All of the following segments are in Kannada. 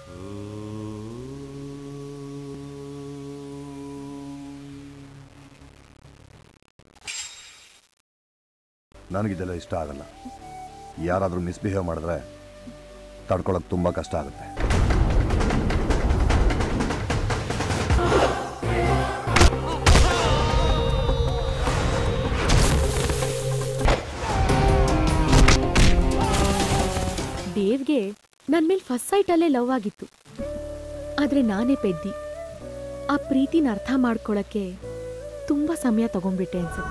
ನನಗಿದೆಲ್ಲ ಇಷ್ಟ ಆಗಲ್ಲ ಯಾರಾದರೂ ಮಿಸ್ಬಿಹೇವ್ ಮಾಡಿದ್ರೆ ತಡ್ಕೊಳಕ್ಕೆ ತುಂಬ ಕಷ್ಟ ಆಗುತ್ತೆ ದೇವ್ಗೆ ನನ್ನ ಮೇಲೆ ಫಸ್ಟ್ ಸೈಟಲ್ಲೇ ಲವ್ ಆಗಿತ್ತು ಆದರೆ ನಾನೇ ಪೆದ್ದಿ ಆ ಪ್ರೀತಿನ ಅರ್ಥ ಮಾಡ್ಕೊಳಕ್ಕೆ ತುಂಬ ಸಮಯ ತಗೊಂಡ್ಬಿಟ್ಟೆ ಅನ್ಸುತ್ತೆ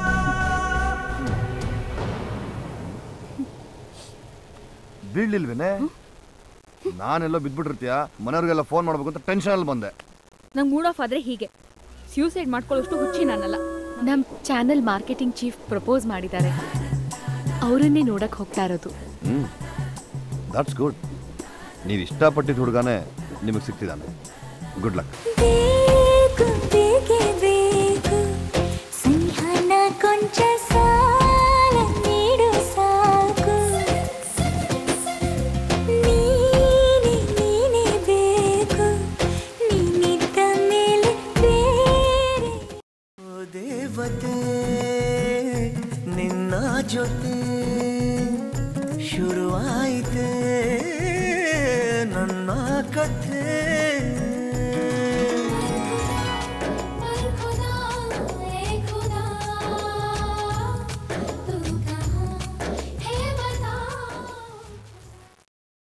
ಬೀಳ್ಲಿಲ್ವೇನೆ ನಾನೆಲ್ಲೋ ಬಿದ್ಬಿಟ್ಟಿರ್ತೀಯ ಮನೆಯವ್ರಿಗೆಲ್ಲ ಫೋನ್ ಮಾಡ್ಬೇಕು ಅಂತ ಟೆನ್ಷನಲ್ಲಿ ಬಂದೆ ನಂಗೆ ಮೂಡ್ ಆಫ್ ಆದ್ರೆ ಹೀಗೆ ಸ್ಯೂಸೈಡ್ ಮಾಡ್ಕೊಳ್ಳೋಷ್ಟು ಹುಚ್ಚಿ ನಾನಲ್ಲ ನಮ್ಮ ಚಾನೆಲ್ ಮಾರ್ಕೆಟಿಂಗ್ ಚೀಫ್ ಪ್ರಪೋಸ್ ಮಾಡಿದ್ದಾರೆ ಅವರನ್ನೇ ನೋಡಕ್ ಹೋಗ್ತಾ ಇರೋದು ಹ್ಞೂ ದಟ್ಸ್ ಗುಡ್ ನೀವು ಇಷ್ಟಪಟ್ಟಿದ್ದ ಹುಡುಗನೇ ನಿಮಗೆ ಸಿಗ್ತಿದ್ದಾನೆ ಗುಡ್ ಲಕ್ ಬೇಕು ಬೇಕೆ ಬೇಕು ಸಂಧಾನ ಕೊಂಚ ಸಾಲ ನೀಡು ಸಾಕು ನೀನೆ ನೀನೆ ಬೇಕು ನೀನಿದ್ದ ಮೇಲೆ ಬೇರೆ ಓ ದೇವತೆ ನಿನ್ನ ಜೊತೆ ಶುರುವಾಯಿತೆ